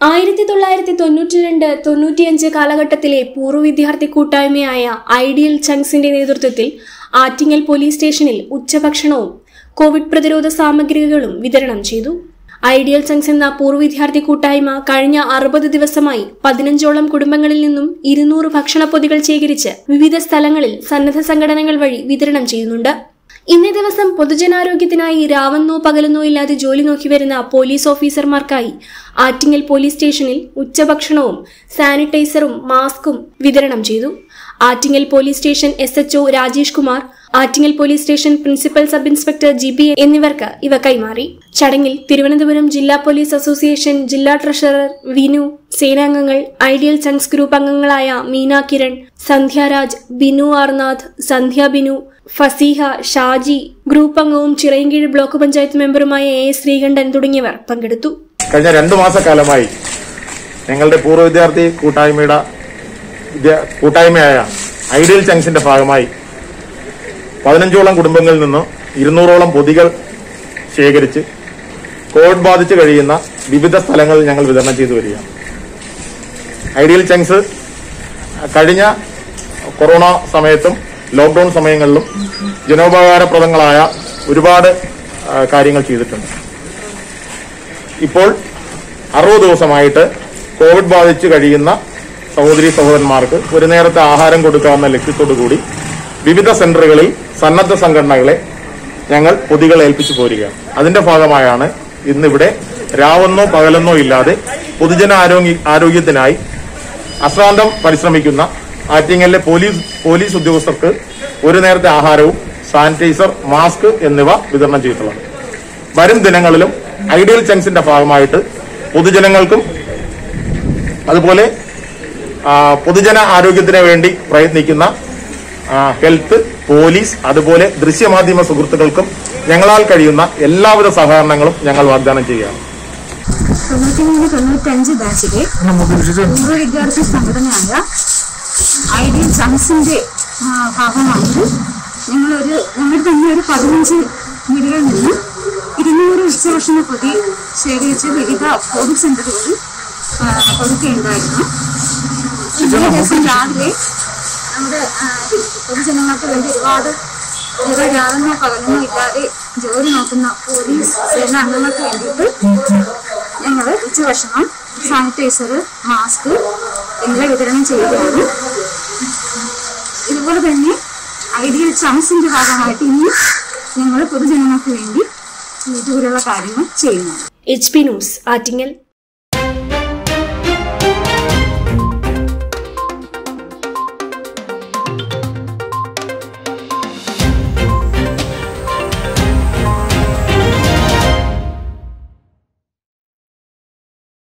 ആയിരത്തി തൊള്ളായിരത്തി തൊണ്ണൂറ്റി രണ്ട് തൊണ്ണൂറ്റിയഞ്ച് കാലഘട്ടത്തിലെ പൂർവ്വ വിദ്യാർത്ഥി കൂട്ടായ്മയായ ഐഡിയൽ ചങ്സിന്റെ നേതൃത്വത്തിൽ ആറ്റിങ്ങൽ പോലീസ് സ്റ്റേഷനിൽ ഉച്ചഭക്ഷണവും കോവിഡ് പ്രതിരോധ സാമഗ്രികളും വിതരണം ചെയ്തു ഐഡിയൽ ചങ്സ് എന്ന പൂർവ്വ വിദ്യാർത്ഥി കൂട്ടായ്മ കഴിഞ്ഞ അറുപത് ദിവസമായി പതിനഞ്ചോളം കുടുംബങ്ങളിൽ നിന്നും ഇരുന്നൂറ് ഭക്ഷണപ്പൊതികൾ ശേഖരിച്ച് വിവിധ സ്ഥലങ്ങളിൽ സന്നദ്ധ സംഘടനകൾ വഴി വിതരണം ചെയ്യുന്നുണ്ട് ഇന്നേ ദിവസം പൊതുജനാരോഗ്യത്തിനായി രാവെന്നോ പകലെന്നോ ഇല്ലാതെ ജോലി നോക്കി വരുന്ന പോലീസ് ഓഫീസർമാർക്കായി ആറ്റിങ്ങൽ പോലീസ് സ്റ്റേഷനിൽ ഉച്ചഭക്ഷണവും സാനിറ്റൈസറും മാസ്കും വിതരണം ചെയ്തു Attingal police station S H O Rajesh Kumar Attingal police station principal sub inspector G B എന്നിവർക്ക് ഇവ കൈമാറി ചടങ്ങിൽ തിരുവനന്തപുരം ജില്ലാ പോലീസ് അസോസിയേഷൻ ജില്ലാ ട്രഷറർ വിനു സേനാംഗങ്ങൾ ഐഡിയൽ ചങ്സ് ഗ്രൂപ്പ് അംഗങ്ങളായ മീന കിരൺ സന്ധ്യാരാജ് ബിനു ആർനാഥ് സന്ധ്യ ബിനു ഫസീഹ ഷാജി ഗ്രൂപ്പ് അംഗവും ചിറയൻകീഴ് ബ്ലോക്ക് പഞ്ചായത്ത് മെമ്പറുമായ എ എസ് ശ്രീകണ്ഠൻ തുടങ്ങിയവർ പങ്കെടുത്തു കഴിഞ്ഞ രണ്ടു മാസക്കാലമായി ഞങ്ങളുടെ പൂർവ്വ വിദ്യാർത്ഥി കൂട്ടായ്മയുടെ വിദ്യാ- കൂട്ടായ്മയായ ഐഡിയൽ ചങ്സിന്റെ ഭാഗമായി പതിനഞ്ചോളം കുടുംബങ്ങളിൽ നിന്ന് ഇരുന്നൂറോളം പൊതികൾ ശേഖരിച്ച് കോവിഡ് ബാധിച്ച് കഴിയുന്ന വിവിധ സ്ഥലങ്ങളിൽ ഞങ്ങൾ വിതരണം ചെയ്തു വരികയാണ് ഐഡിയൽ ചങ്സ് കഴിഞ്ഞ കൊറോണ സമയത്തും ലോക്ക്ഡൌൺ സമയങ്ങളിലും ജനോപകാരപ്രദങ്ങളായ ഒരുപാട് ആ, കാര്യങ്ങൾ ചെയ്തിട്ടുണ്ട് ഇപ്പോൾ അറുപത് ദിവസമായിട്ട് കോവിഡ് ബാധിച്ച് കഴിയുന്ന സഹോദരി സഹോദരന്മാർക്ക് ഒരു നേരത്തെ ആഹാരം കൊടുക്കാവുന്ന ലക്ഷ്യത്തോടു കൂടി വിവിധ സെന്ററുകളിൽ സന്നദ്ധ സംഘടനകളെ ഞങ്ങൾ പൊതികൾ ഏൽപ്പിച്ചു പോരുകയാണ് അതിന്റെ ഭാഗമായാണ് ഇന്നിവിടെ രാവെന്നോ പകലെന്നോ ഇല്ലാതെ പൊതുജന ആരോഗ്യ ആരോഗ്യത്തിനായി അശ്രാന്തം പരിശ്രമിക്കുന്ന ആറ്റിങ്ങലിലെ പോലീസ് പോലീസ് ഉദ്യോഗസ്ഥർക്ക് ഒരു നേരത്തെ ആഹാരവും സാനിറ്റൈസർ മാസ്ക് എന്നിവ വിതരണം ചെയ്തിട്ടുള്ളത് വരും ദിനങ്ങളിലും ഐഡിയൽ ചങ്സിന്റെ ഭാഗമായിട്ട് പൊതുജനങ്ങൾക്കും അതുപോലെ ആ, പൊതുജന ആരോഗ്യത്തിന് വേണ്ടി പ്രയത്നിക്കുന്ന ആ, ഹെൽത്ത് പോലീസ് അതുപോലെ ദൃശ്യമാധ്യമ സുഹൃത്തുക്കൾക്കും ഞങ്ങളാൽ കഴിയുന്ന എല്ലാവിധ സഹകരണങ്ങളും ഞങ്ങൾ വാഗ്ദാനം ചെയ്യുകയാണ് തൊണ്ണൂറ്റി മൂന്ന് തൊണ്ണൂറ്റഞ്ച് ബാച്ചിലെ പൂർവ്വ വിദ്യാർത്ഥി സംഘടനയായ ഐഡിയൽ ചംസിന്റെ ആ, ഭാഗമായിട്ട് ഞങ്ങളൊരു ഞങ്ങളുടെ തന്നെ ഒരു പതിനഞ്ച് വീടുകളിൽ നിന്ന് ഇരുന്നൂറ് ഉച്ചഭക്ഷണ പൊതി ശേഖരിച്ച് വിവിധ കോവിഡ് സെന്ററുകളിൽ ആ, കൊടുക്കുകയുണ്ടായിരുന്നു ഇന്നേ ദിവസം രാവിലെ നമ്മുടെ ആ, പൊതുജനങ്ങൾക്ക് വേണ്ടി ഒരുപാട് വേറെ രാവെന്നോ പകലെന്നോ ഇല്ലാതെ ജോലി നോക്കുന്ന പോലീസ് സേന അംഗങ്ങൾക്ക് വേണ്ടിയിട്ട് ഞങ്ങൾ ഉച്ചഭക്ഷണം സാനിറ്റൈസർ മാസ്ക് എന്നിവ വിതരണം ചെയ്യുകയാണ് ഇതുപോലെ തന്നെ ഐഡിയൽ ചംസിന്റെ ഭാഗമായിട്ട് ഇനി ഞങ്ങൾ പൊതുജനങ്ങൾക്ക് വേണ്ടി ഇതുപോലുള്ള കാര്യങ്ങൾ ചെയ്യുന്നു എച്ച് പി ന്യൂസ് ആറ്റിങ്ങൽ